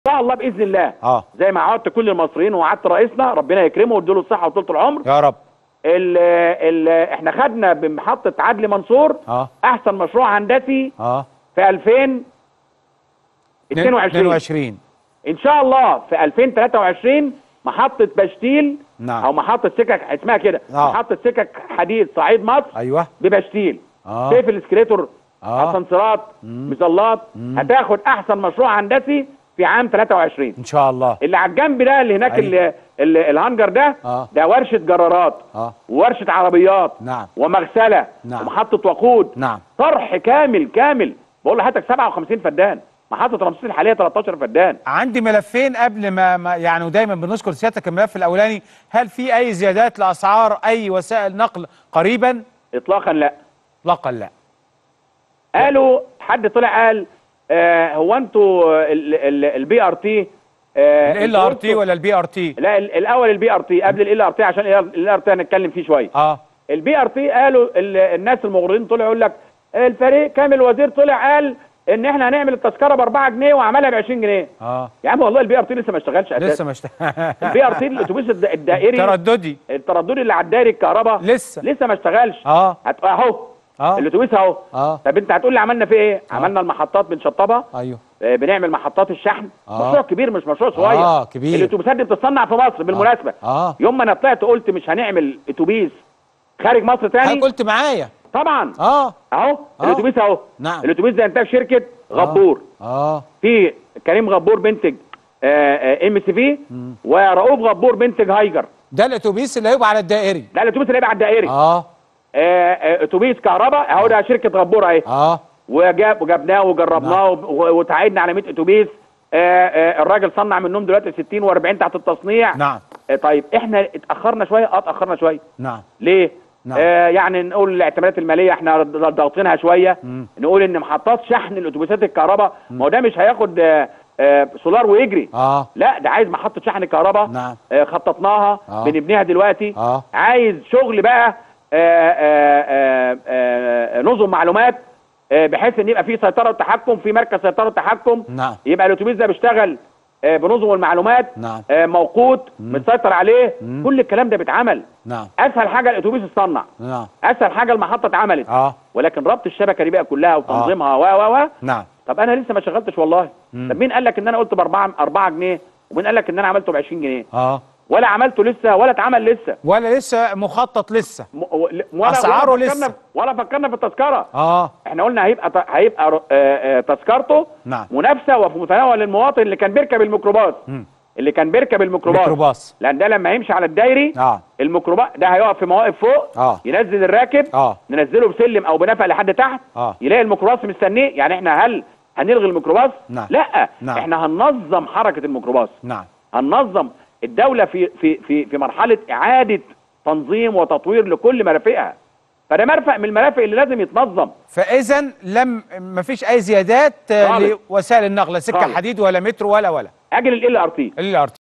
شاء الله باذن الله اه زي ما عودت كل المصريين وعدت رئيسنا ربنا يكرمه ويديله الصحه وطولة العمر يا رب ال ال احنا خدنا بمحطه عدلي منصور اه احسن مشروع هندسي اه في 2022 22 ان شاء الله في 2023 محطه بشتيل نعم. او محطه سكك اسمها كده آه. محطه سكك حديد صعيد مصر ايوه ببشتيل اه سيف الاسكريتور اه اسانسيرات مظلات هتاخد احسن مشروع هندسي في عام 23 ان شاء الله اللي على الجنب ده اللي هناك أيوة. اللي اللي الهانجر ده اه ده ورشه جرارات اه وورشه عربيات نعم ومغسله نعم. ومحطه وقود نعم طرح كامل كامل بقول لحضرتك 57 فدان محطه رمسيس الحاليه 13 فدان عندي ملفين قبل ما, ما يعني ودايما بنشكر سيادتك الملف الاولاني هل في اي زيادات لاسعار اي وسائل نقل قريبا اطلاقا لا اطلاقا لا قالوا حد طلع قال آه هو انتوا البي ار تي ال ار تي ولا البي ار تي لا ال- الاول البي ار تي قبل ال ار تي عشان ال ار تي هنتكلم فيه شويه اه البي ار تي قالوا ال- الناس المغرضين طلعوا يقول لك الفريق كامل الوزير طلع قال ان احنا هنعمل التذكره ب 4 جنيه وعملها ب 20 جنيه اه يا عم والله البي ار تي لسه ما اشتغلش لسه اساسا مش البي ار تي الاتوبيس الد- الدائري ترددي الترددي اللي على الدائري الكهرباء لسه لسه ما اشتغلش اه هت- اهو اه الاتوبيس اهو اه طب انت هتقول لي عملنا فيه ايه آه. عملنا المحطات بنشطبها ايوه آه، بنعمل محطات الشحن آه. مشروع كبير مش مشروع صغير اه كبير الاتوبيسات دي بتتصنع في مصر بالمناسبه اه يوم ما انا طلعت قلت مش هنعمل اتوبيس خارج مصر تاني حضرتك قلت معايا طبعا اه اهو آه. الاتوبيس اهو نعم الاتوبيس ده انتاج شركه غبور اه في كريم غبور بنتج ام سي في مم. ورؤوف غبور بنتج هايجر ده الاتوبيس اللي هيبقى على الدائري ده الاتوبيس اللي هيبقى على الدائري اه آه، آه، اتوبيس كهرباء اهو ده شركه غبور اهي اه وجاب وجبناه وجربناه و- وتعايدنا على 100 اتوبيس آه، آه، الراجل صنع منهم دلوقتي 60 و40 تحت التصنيع نعم آه، طيب احنا اتاخرنا شويه اه اتاخرنا شويه نعم ليه نعم. آه يعني نقول الاعتمادات الماليه احنا ض- ضاغطينها شويه مم. نقول ان محطات شحن الاتوبيسات الكهرباء ما هو ده مش هياخد آه آه سولار ويجري اه لا ده عايز محطه شحن كهرباء نعم آه خططناها آه. بنبنيها دلوقتي اه عايز شغل بقى آه آه آه آه نظم معلومات آه بحيث ان يبقى في سيطره وتحكم في مركز سيطره وتحكم نعم يبقى الاتوبيس ده بيشتغل آه بنظم المعلومات نعم آه موقوت مم. متسيطر عليه مم. كل الكلام ده بيتعمل نعم اسهل حاجه الاتوبيس اتصنع نعم اسهل حاجه المحطه اتعملت اه ولكن ربط الشبكه دي بقى كلها وتنظيمها و و و نعم طب انا لسه ما شغلتش والله مم. طب مين قال لك ان انا قلت ب 4 4 جنيه ومين قال لك ان انا عملته ب 20 جنيه اه ولا عملته لسه ولا اتعمل لسه ولا لسه مخطط لسه م- و- ولا أسعاره ولا لسه. فكرنا ولا فكرنا في التذكره اه احنا قلنا هيبقى ت- هيبقى ر- آه، آه، تذكرته نعم منافسه وفي متناول المواطن اللي كان بيركب الميكروباص مم. اللي كان بيركب الميكروباص ميكروباص لان ده لما يمشي على الدايري اه الميكروباص ده هيقف في مواقف فوق اه ينزل الراكب اه ننزله بسلم او بنفق لحد تحت اه يلاقي الميكروباص مستنيه يعني احنا هل هنلغي الميكروباص نعم. لا نعم. احنا هننظم حركه الميكروباص نعم هننظم الدوله في في في في مرحله اعاده تنظيم وتطوير لكل مرافقها فده مرفق من المرافق اللي لازم يتنظم فاذا لم ما فيش اي زيادات آه، خالص. لوسائل النقل لا سكه خالص. حديد ولا مترو ولا ولا اجل ال ار تي ال ار